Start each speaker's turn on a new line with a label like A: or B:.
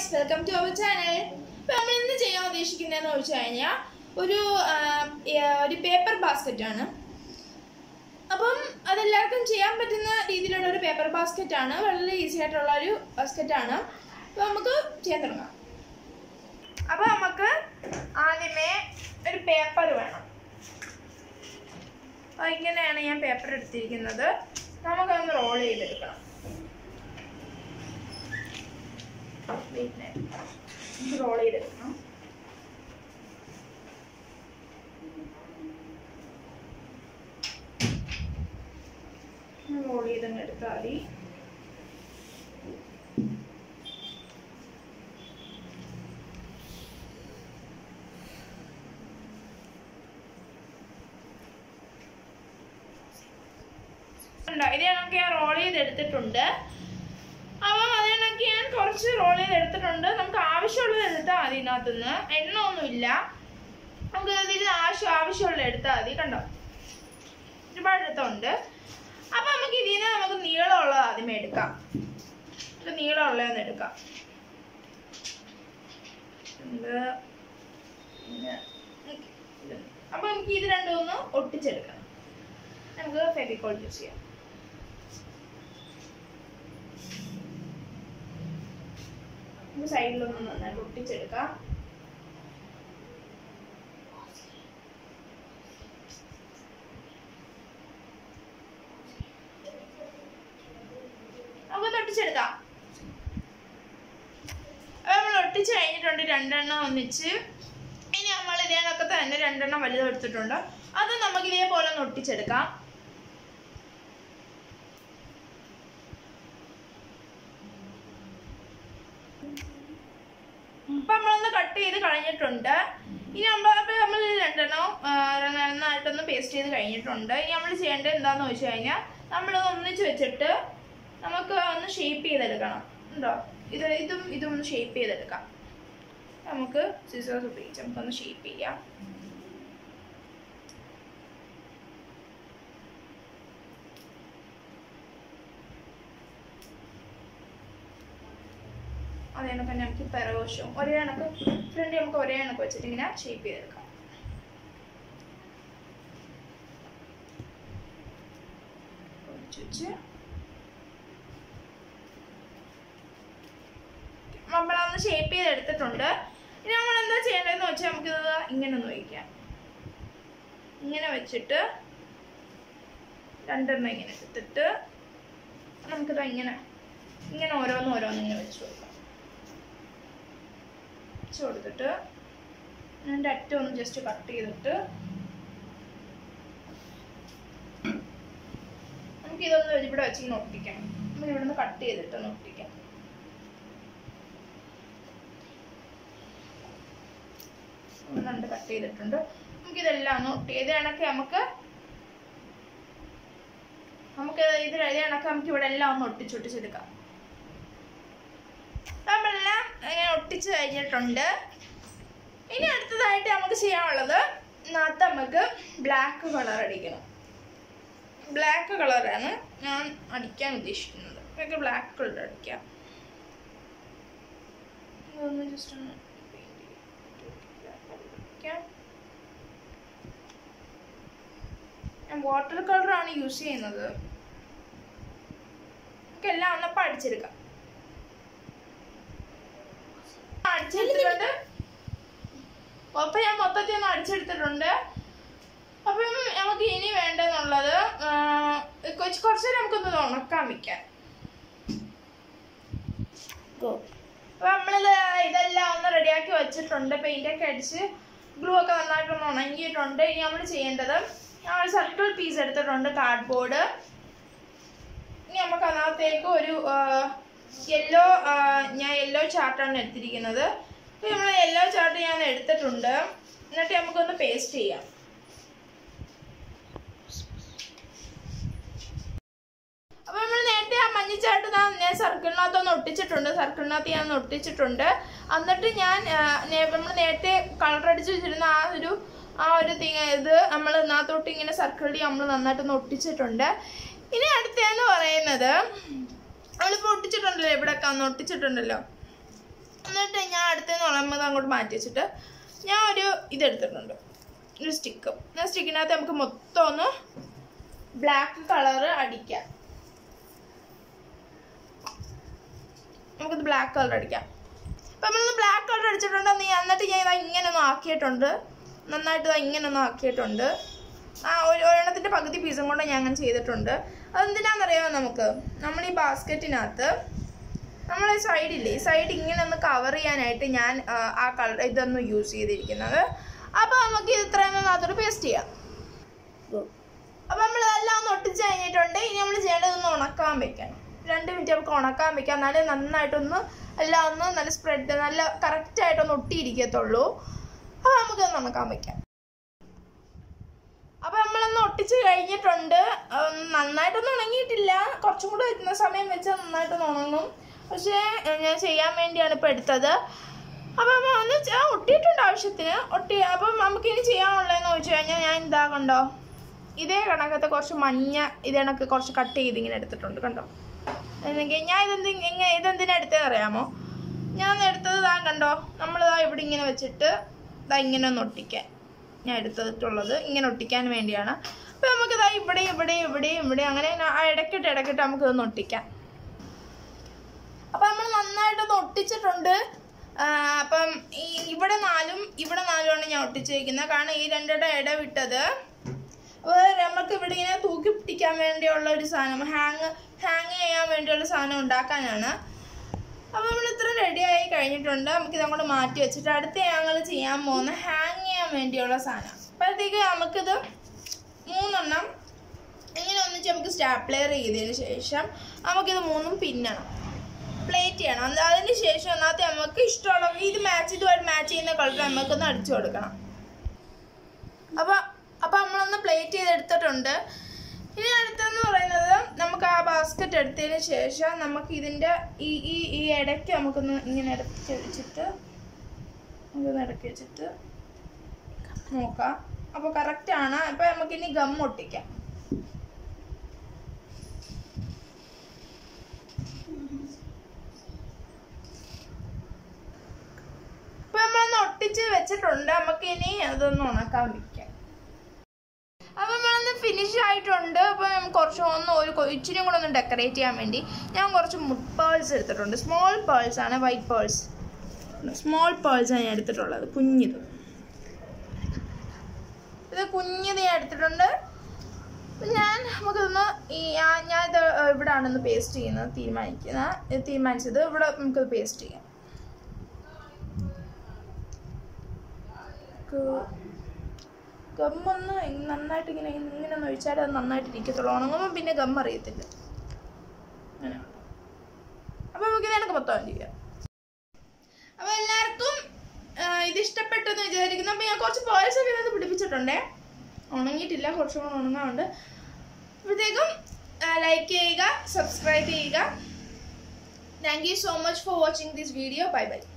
A: Guys welcome to our channel ഇപ്പൊ നമ്മൾ ഇന്ന് ചെയ്യാൻ ഉദ്ദേശിക്കുന്നതെന്ന് വെച്ച് കഴിഞ്ഞാൽ ഒരു ആ, ഏ- ഒരു പേപ്പർ ബാസ്ക്കറ്റ് ആണ് അപ്പം അതെല്ലാവർക്കും ചെയ്യാൻ പറ്റുന്ന രീതിയിലുള്ള ഒരു പേപ്പർ ബാസ്ക്കറ്റ് ആണ് വളരെ ഈസി ആയിട്ടുള്ള ഒരു ബാസ്ക്കറ്റ് ആണ് അപ്പൊ നമുക്ക് ചെയ്യാൻ തുടങ്ങാം അപ്പൊ നമുക്ക് ആദ്യമേ ഒരു പേപ്പർ വേണം അപ്പൊ ഇങ്ങനെയാണ് ഞാൻ പേപ്പർ എടുത്തിരിക്കുന്നത് നമുക്കൊന്ന് റോൾ ചെയ്തെടുക്കണം പിന്നെ റോൾ ചെയ്തെടുക്കണം റോൾ ചെയ്തങ്ങ് എടുത്താൽ മതി ഉണ്ടോ? ഇത് കണക്ക് ഞാൻ റോൾ ചെയ്തെടുത്തിട്ടുണ്ട് അപ്പം അത് കണക്ക് ഞാൻ കുറച്ച് റോൾ ചെയ്തെടുത്തിട്ടുണ്ട് നമുക്ക് ആവശ്യമുള്ളത് എടുത്താൽ മതി ഇതിനകത്തുനിന്ന് എണ്ണ ഒന്നുമില്ല നമുക്ക് ഇതിൽ ആവശ്യം ആവശ്യമുള്ള എടുത്താൽ മതി കണ്ടോ ഒരുപാട് എടുത്തുണ്ട് അപ്പം നമുക്ക് ഇതിൽ നിന്ന് നമുക്ക് നീളമുള്ളത് ആദ്യമേ എടുക്കാം ഇത് നീളമുള്ളതെന്ന് എടുക്കാം ഇത് പിന്നെ ഇത്. അപ്പം നമുക്ക് ഇത് രണ്ടും ഒന്ന് ഒട്ടിച്ചെടുക്കണം നമുക്ക് ഫെവിക്കോൾ യൂസ് ചെയ്യാം നമുക്ക് സൈഡിലൊന്ന് നന്നായിട്ട് ഒട്ടിച്ചെടുക്കാം നമുക്ക് ഒട്ടിച്ചെടുക്കാം അപ്പൊ നമ്മൾ ഒട്ടിച്ച് കഴിഞ്ഞിട്ടുണ്ട് രണ്ടെണ്ണം ഒന്നിച്ച് ഇനി നമ്മൾ ഇതിനൊക്കെ തന്നെ രണ്ടെണ്ണം വലുത് എടുത്തിട്ടുണ്ട് അത് നമുക്ക് ഇതേപോലെ ഒന്ന് ഒട്ടിച്ചെടുക്കാം ഇപ്പൊ നമ്മളൊന്ന് കട്ട് ചെയ്ത് കഴിഞ്ഞിട്ടുണ്ട് ഇനി നമ്മൾ അപ്പൊ നമ്മൾ രണ്ടെണ്ണം ആ, നന്നായിട്ടൊന്ന് പേസ്റ്റ് ചെയ്ത് കഴിഞ്ഞിട്ടുണ്ട് ഇനി നമ്മൾ ചെയ്യേണ്ടത് എന്താന്ന് വെച്ച് കഴിഞ്ഞാൽ നമ്മൾ ഒന്നിച്ച് വെച്ചിട്ട് നമുക്ക് ഒന്ന് ഷേപ്പ് ചെയ്തെടുക്കണം ഉണ്ടോ ഇത് ഇതും ഇതും ഒന്ന് ഷേപ്പ് ചെയ്തെടുക്കാം നമുക്ക് സിസേഴ്സ് ഉപയോഗിച്ച് നമുക്കൊന്ന് ഷേപ്പ് ചെയ്യാം അതേ കണക്ക് തന്നെ നമുക്ക് പിറകോശവും ഒരേ കണക്ക് ഫ്രണ്ട് നമുക്ക് ഒരേ കണക്ക് വെച്ചിട്ട് ഇങ്ങനെ ഷേപ്പ് ചെയ്തെടുക്കാം ഒഴിച്ച് വെച്ച് നമ്മളതൊന്ന് ഷേപ്പ് ചെയ്തെടുത്തിട്ടുണ്ട് ഇനി നമ്മൾ എന്താ ചെയ്യേണ്ടതെന്ന് വെച്ചാൽ നമുക്കിത് ഇങ്ങനെ ഒന്ന് വയ്ക്കാം ഇങ്ങനെ വെച്ചിട്ട് രണ്ടെണ്ണം ഇങ്ങനെ എടുത്തിട്ട് നമുക്കിത് ഇങ്ങനെ ഇങ്ങനെ ഓരോന്ന് ഓരോന്ന് ഇങ്ങനെ വെച്ച് കൊടുക്കാം വെച്ച് കൊടുത്തിട്ട് അതിൻ്റെ അറ്റം ഒന്ന് ജസ്റ്റ് കട്ട് ചെയ്തിട്ട് നമുക്ക് ഇതൊന്ന് ഇവിടെ വെച്ച് ഇങ്ങനെ ഒട്ടിക്കാം നമുക്ക് ഇവിടെ നിന്ന് കട്ട് ചെയ്തിട്ട് ഒന്ന് ഒട്ടിക്കാം രണ്ട് കട്ട് ചെയ്തിട്ടുണ്ട് നമുക്ക് ഇതെല്ലാം ഒന്ന് ഒട്ടി ഇത് കണക്ക് നമുക്ക് നമുക്ക് ഇത് ഇത് കണക്ക് നമുക്ക് ഇവിടെ എല്ലാം ഒന്ന് ഒട്ടിച്ചൊട്ടിച്ചെടുക്കാം നമ്മളെല്ലാം ഇങ്ങനെ ഒട്ടിച്ച് കഴിഞ്ഞിട്ടുണ്ട് ഇനി അടുത്തതായിട്ട് നമുക്ക് ചെയ്യാനുള്ളത് ഇതിനകത്ത് നമുക്ക് ബ്ലാക്ക് കളർ അടിക്കണം ബ്ലാക്ക് കളറാണ് ഞാൻ അടിക്കാൻ ഉദ്ദേശിക്കുന്നത് നമുക്ക് ബ്ലാക്ക് കളർ അടിക്കാം ഇതൊന്ന് ജസ്റ്റ് ഒന്ന് അടിക്കാം ഞാൻ വാട്ടർ കളറാണ് യൂസ് ചെയ്യുന്നത് നമുക്ക് എല്ലാം ഒന്നപ്പം അടിച്ചെടുക്കാം അടിച്ചെടുത്തിട്ടുണ്ട് അപ്പൊ ഞാൻ മൊത്തത്തിൽ ഒന്ന് അടിച്ചെടുത്തിട്ടുണ്ട് അപ്പം നമുക്ക് ഇനി വേണ്ടെന്നുള്ളത് ആ, കുറച്ച് കുറച്ച് നേരം നമുക്കൊന്ന് ഇത് ഉണക്കാൻ വെക്കാം അപ്പൊ നമ്മളിത് ഇതെല്ലാം ഒന്ന് റെഡിയാക്കി വെച്ചിട്ടുണ്ട് പെയിന്റ് ഒക്കെ അടിച്ച് ഗ്ലൂ ഒക്കെ നന്നായിട്ടൊന്ന് ഉണങ്ങിയിട്ടുണ്ട് ഇനി നമ്മൾ ചെയ്യേണ്ടത് ഞാൻ ഒരു സർക്കിൾ പീസ് എടുത്തിട്ടുണ്ട് കാർഡ്ബോർഡ് ഇനി നമുക്ക് അതിനകത്തേക്ക് ഒരു യെല്ലോ ഞാൻ യെല്ലോ ചാർട്ടാണ് എടുത്തിരിക്കുന്നത് അപ്പോൾ നമ്മൾ യെല്ലോ ചാർട്ട് ഞാൻ എടുത്തിട്ടുണ്ട് എന്നിട്ട് നമുക്കൊന്ന് പേസ്റ്റ് ചെയ്യാം അപ്പോൾ നമ്മൾ നേരത്തെ ആ മഞ്ഞച്ചാട്ട് ഞാൻ സർക്കിളിനകത്ത് ഒന്ന് ഒട്ടിച്ചിട്ടുണ്ട് സർക്കിളിനകത്ത് ഞാൻ ഒന്ന് ഒട്ടിച്ചിട്ടുണ്ട് എന്നിട്ട് ഞാൻ നമ്മൾ നേരത്തെ കളർ അടിച്ച് വെച്ചിരുന്ന ആ ഒരു ആ ഒരു തിങ് ഇത് നമ്മൾ ഇതിനകത്തോട്ട് ഇങ്ങനെ സർക്കിളിൽ നമ്മൾ നന്നായിട്ടൊന്ന് ഒട്ടിച്ചിട്ടുണ്ട് ഇനി അടുത്തതെന്ന് പറയുന്നത് നമ്മളിപ്പോൾ ഒട്ടിച്ചിട്ടുണ്ടല്ലോ ഇവിടെയൊക്കെ ഒന്ന് ഒട്ടിച്ചിട്ടുണ്ടല്ലോ എന്നിട്ട് ഞാൻ അടുത്തെന്ന് പറയുമ്പോൾ അങ്ങോട്ട് മാറ്റി വെച്ചിട്ട് ഞാൻ ഒരു ഇതെടുത്തിട്ടുണ്ട് ഒരു സ്റ്റിക്ക് ആ സ്റ്റിക്കിനകത്ത് നമുക്ക് മൊത്തം ഒന്ന് ബ്ലാക്ക് കളറ് അടിക്കാം നമുക്കിത് ബ്ലാക്ക് കളർ അടിക്കാം അപ്പം നമ്മളൊന്ന് ബ്ലാക്ക് കളർ അടിച്ചിട്ടുണ്ട് നീ എന്നിട്ട് ഞാൻ ഇതാ ഇങ്ങനെ ഒന്ന് ആക്കിയിട്ടുണ്ട് നന്നായിട്ട് ഇതാ ഇങ്ങനെ ഒന്ന് ആക്കിയിട്ടുണ്ട് ആ ഒരു ഒരെണ്ണത്തിൻ്റെ പകുതി പീസും കൊണ്ട് ഞാൻ അങ്ങനെ ചെയ്തിട്ടുണ്ട് അതെന്തിനാണെന്നറിയാമോ നമുക്ക് നമ്മൾ ഈ ബാസ്ക്കറ്റിനകത്ത് നമ്മൾ ഈ സൈഡില്ലേ ഈ സൈഡ് ഇങ്ങനെ ഒന്ന് കവർ ചെയ്യാനായിട്ട് ഞാൻ ആ, ആ കളർ ഇതൊന്ന് യൂസ് ചെയ്തിരിക്കുന്നത് അപ്പോൾ നമുക്ക് ഇത് ഇത്രയും അതോട് പേസ്റ്റ് ചെയ്യാം അപ്പോൾ നമ്മൾ ഇതെല്ലാം ഒന്ന് ഒട്ടിച്ച് കഴിഞ്ഞിട്ടുണ്ട് ഇനി നമ്മൾ ചെയ്യേണ്ടത് ഒന്ന് ഉണക്കാൻ വെക്കണം രണ്ട് മിനിറ്റ് നമുക്ക് ഉണക്കാൻ വെക്കാം എന്നാലേ നന്നായിട്ടൊന്ന് എല്ലാം ഒന്ന് നല്ല സ്പ്രെഡ് നല്ല കറക്റ്റായിട്ടൊന്ന് ഒട്ടിയിരിക്കത്തുള്ളൂ അപ്പോൾ നമുക്കൊന്ന് ഉണക്കാൻ വെക്കാം അപ്പോൾ നമ്മളൊന്ന് ഒട്ടിച്ച് കഴിഞ്ഞിട്ടുണ്ട് ഉം, നന്നായിട്ടൊന്നും ഉണങ്ങിയിട്ടില്ല കുറച്ചും കൂടെ എത്തുന്ന സമയം വെച്ചാൽ നന്നായിട്ടൊന്ന് ഉണങ്ങും പക്ഷേ ഏഹ്, ഞാൻ ചെയ്യാൻ വേണ്ടിയാണ് ഇപ്പോൾ എടുത്തത് അപ്പം ഒന്ന് ചെ- ഒട്ടിയിട്ടുണ്ട് ആവശ്യത്തിന് ഒട്ടി അപ്പം നമുക്ക് ഇനി ചെയ്യാനുള്ളതെന്ന് വെച്ച് കഴിഞ്ഞാൽ ഞാൻ ഇതാ കണ്ടോ ഇതേ കണക്കത്തെ കുറച്ച് മഞ്ഞ ഇത് കണക്ക് കുറച്ച് കട്ട് ചെയ്ത് ഇങ്ങനെ എടുത്തിട്ടുണ്ട് കണ്ടോ എന്നെങ്കിൽ ഞാൻ ഇതെന്ത് എങ്ങനെ ഇതെന്തിനാ എടുത്തതെന്ന് അറിയാമോ ഞാൻ എടുത്തത് ഇതാ കണ്ടോ നമ്മളിതാ ഇവിടെ ഇങ്ങനെ വെച്ചിട്ട് ഇതാ ഇങ്ങനെ ഒന്ന് ഒട്ടിക്കാൻ ഞാൻ എടുത്തിട്ടുള്ളത് ഇങ്ങനെ ഒട്ടിക്കാൻ വേണ്ടിയാണ് അപ്പോൾ നമുക്കിതാ ഇവിടെ ഇവിടെ ഇവിടെ ഇവിടെ അങ്ങനെ ന- ആ ഇടയ്ക്കിട്ട് ഇടയ്ക്കിട്ട് നമുക്ക് ഇതൊന്ന് ഒട്ടിക്കാം അപ്പം നമ്മൾ നന്നായിട്ടൊന്ന് ഒട്ടിച്ചിട്ടുണ്ട് ആ, അപ്പം ഈ ഇവിടെ നാലും ഇവിടെ നാലുമാണ് ഞാൻ ഒട്ടിച്ചിരിക്കുന്നത് കാരണം ഈ രണ്ടിടെ ഇട വിട്ടത് അപ്പോൾ നമുക്ക് ഇവിടെ ഇങ്ങനെ തൂക്കി പിടിക്കാൻ വേണ്ടിയുള്ള ഒരു സാധനം ഹാങ് ഹാങ് ചെയ്യാൻ വേണ്ടിയുള്ള സാധനം ഉണ്ടാക്കാനാണ് അപ്പോൾ നമ്മൾ ഇത്ര റെഡി ആയി കഴിഞ്ഞിട്ടുണ്ട് നമുക്ക് ഇതങ്ങോട്ട് മാറ്റി വെച്ചിട്ട് അടുത്ത ഞങ്ങൾ ചെയ്യാൻ പോകുന്ന ഹാങ് ചെയ്യാൻ വേണ്ടിയുള്ള സാധനം അപ്പോഴത്തേക്ക് നമുക്കിത് മൂന്നെണ്ണം ഇങ്ങനെ ഒന്നിച്ച് നമുക്ക് സ്റ്റാപ്ലെയർ ചെയ്തതിന് ശേഷം നമുക്കിത് മൂന്നും പിന്നണം പ്ലേറ്റ് ചെയ്യണം അത് അതിന് ശേഷം ഒന്നാമത്തെ നമുക്ക് ഇഷ്ടമുള്ള ഇത് മാച്ച് ഇതുമായിട്ട് മാച്ച് ചെയ്യുന്ന കളർ നമുക്കൊന്ന് അടിച്ചു കൊടുക്കണം അപ്പോൾ അപ്പോൾ നമ്മളൊന്ന് പ്ലേറ്റ് ചെയ്തെടുത്തിട്ടുണ്ട് ഇനി അടുത്തെന്ന് പറയുന്നത് നമുക്ക് ആ ബാസ്ക്കറ്റ് എടുത്തതിന് ശേഷം നമുക്ക് ഇതിൻ്റെ ഈ ഈ ഈ ഇടയ്ക്ക് നമുക്കൊന്ന് ഇങ്ങനെ ഇടയ്ക്ക് വെച്ചിട്ട് നമുക്കൊന്ന് ഇടയ്ക്ക് വെച്ചിട്ട് നോക്കാം അപ്പോൾ കറക്റ്റാണ് അപ്പോൾ നമുക്കിനി ഗം ഒട്ടിക്കാം ഇപ്പൊ നമ്മളൊന്ന് ഒട്ടിച്ച് വെച്ചിട്ടുണ്ട് നമുക്ക് ഇനി അതൊന്ന് ഉണക്കാൻ വെക്കാം അപ്പൊ നമ്മളൊന്ന് ഫിനിഷ് ആയിട്ടുണ്ട് അപ്പൊ നമുക്ക് കുറച്ച് ഒന്ന് ഒരു കൊ- ഇച്ചിരി കൂടെ ഒന്ന് ഡെക്കറേറ്റ് ചെയ്യാൻ വേണ്ടി ഞാൻ കുറച്ച് മുട്ട് പേൾസ് എടുത്തിട്ടുണ്ട് സ്മോൾ പേൾസ് ആണ് വൈറ്റ് പേൾസ് സ്മോൾ പേൾസ് ആണ് ഞാൻ എടുത്തിട്ടുള്ളത് കുഞ്ഞിത് ഇത് കുഞ്ഞിത് ഞാൻ എടുത്തിട്ടുണ്ട് അപ്പൊ ഞാൻ നമുക്കിതൊന്ന് ഈ ഞാൻ ഞാൻ ഇത് ഇവിടാണെന്ന് പേസ്റ്റ് ചെയ്യുന്നത് തീരുമാനിക്കുന്ന തീരുമാനിച്ചത് ഇവിടെ നമുക്കത് പേസ്റ്റ് ചെയ്യാം ഗമ്മൊന്ന് നന്നായിട്ട് ഇങ്ങനെ ഇങ്ങനെ ഒന്ന് ഒഴിച്ചാൽ അത് നന്നായിട്ട് ഇരിക്കത്തുള്ളൂ ഉണങ്ങുമ്പോൾ പിന്നെ ഗം അറിയത്തില്ല അങ്ങനെ അപ്പോൾ നമുക്ക് ഇതിനൊക്കെ മൊത്തം ചെയ്യാം അപ്പോൾ എല്ലാവർക്കും ആ, ഇത് ഇഷ്ടപ്പെട്ടെന്ന് വിചാരിക്കുന്നു അപ്പോൾ ഞാൻ കുറച്ച് പേഴ്സ് ഒക്കെ ഇതിനകത്ത് പിടിപ്പിച്ചിട്ടുണ്ടേ ഉണങ്ങിയിട്ടില്ല കുറച്ചും കൂടെ ഉണങ്ങാറുണ്ട് അപ്പോഴത്തേക്കും ലൈക്ക് ചെയ്യുക സബ്സ്ക്രൈബ് ചെയ്യുക thank you so much for watching this video bye by